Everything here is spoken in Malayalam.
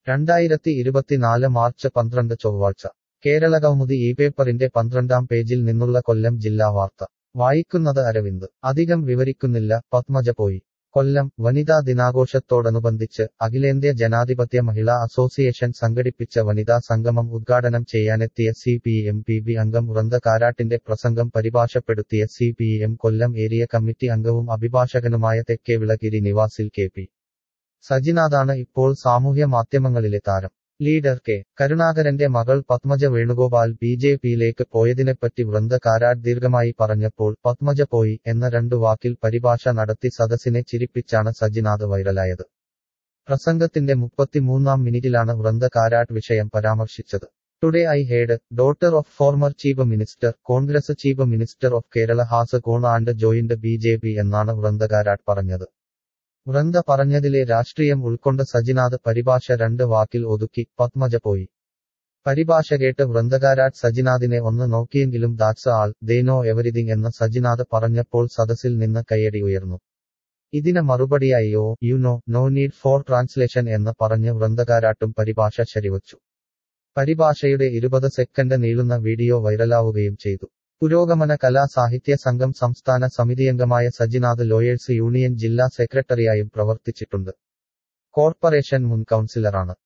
രണ്ടായിരത്തി ഇരുപത്തിനാല് മാർച്ച് പന്ത്രണ്ട് ചൊവ്വാഴ്ച കേരളകൗമുദി ഈ പേപ്പറിന്റെ പന്ത്രണ്ടാം പേജിൽ നിന്നുള്ള കൊല്ലം ജില്ലാ വാർത്ത വായിക്കുന്നത് അരവിന്ദ് അധികം വിവരിക്കുന്നില്ല പത്മജ പോയി കൊല്ലം വനിതാ ദിനാഘോഷത്തോടനുബന്ധിച്ച് അഖിലേന്ത്യാ ജനാധിപത്യ മഹിളാ അസോസിയേഷൻ സംഘടിപ്പിച്ച വനിതാ സംഗമം ഉദ്ഘാടനം ചെയ്യാനെത്തിയ C P M P B അംഗം ഉറന്ത കാരാട്ടിന്റെ പ്രസംഗം പരിഭാഷപ്പെടുത്തിയ C P M Kollam area committee അംഗവും അഭിഭാഷകനുമായ തെക്കേവിളഗിരി നിവാസിൽ കെ പി സജിനാഥാണ് ഇപ്പോൾ സാമൂഹ്യ മാധ്യമങ്ങളിലെ താരം ലീഡർ കെ കരുണാകരന്റെ മകൾ പത്മജ വേണുഗോപാൽ ബി ജെ പിയിലേക്ക് പോയതിനെപ്പറ്റി വൃന്ദ കാരാട്ട് ദീർഘമായി പറഞ്ഞപ്പോൾ പത്മജ പോയി എന്ന രണ്ടു വാക്കിൽ പരിഭാഷ നടത്തി സദസ്സിനെ ചിരിപ്പിച്ചാണ് സജിനാഥ് വൈറലായത് പ്രസംഗത്തിന്റെ മുപ്പത്തിമൂന്നാം മിനിറ്റിലാണ് വൃന്ദ കാരാട്ട് വിഷയം പരാമർശിച്ചത് today I heard daughter of former chief minister Congress chief minister of Kerala has gone and joined B J P എന്നാണ് വൃന്ദ കാരാട്ട് പറഞ്ഞത് വൃന്ദ പറഞ്ഞതിലെ രാഷ്ട്രീയം ഉൾക്കൊണ്ട സജിനാഥ് പരിഭാഷ രണ്ട് വാക്കിൽ ഒതുക്കി പത്മജ പോയി പരിഭാഷ കേട്ട് വൃന്ദകാരാട്ട് സജിനാഥിനെ ഒന്ന് നോക്കിയെങ്കിലും that's all they know everything എന്ന് സജിനാഥ് പറഞ്ഞപ്പോൾ സദസ്സിൽ നിന്ന് കയ്യടി ഉയർന്നു ഇതിന് മറുപടിയായി oh you know no need for translation എന്ന് പറഞ്ഞ് വൃന്ദകാരാട്ടും പരിഭാഷ ശരിവച്ചു പരിഭാഷയുടെ ഇരുപത് സെക്കൻഡ് നീളുന്ന വീഡിയോ വൈറലാവുകയും ചെയ്തു പുരോഗമന കലാ സാഹിത്യ സംഘം സംസ്ഥാന സമിതിയംഗമായ സജിനാഥ് ലോയേഴ്സ് യൂണിയൻ ജില്ലാ സെക്രട്ടറിയായും പ്രവർത്തിച്ചിട്ടുണ്ട് കോർപ്പറേഷൻ മുൻ കൗൺസിലറാണ്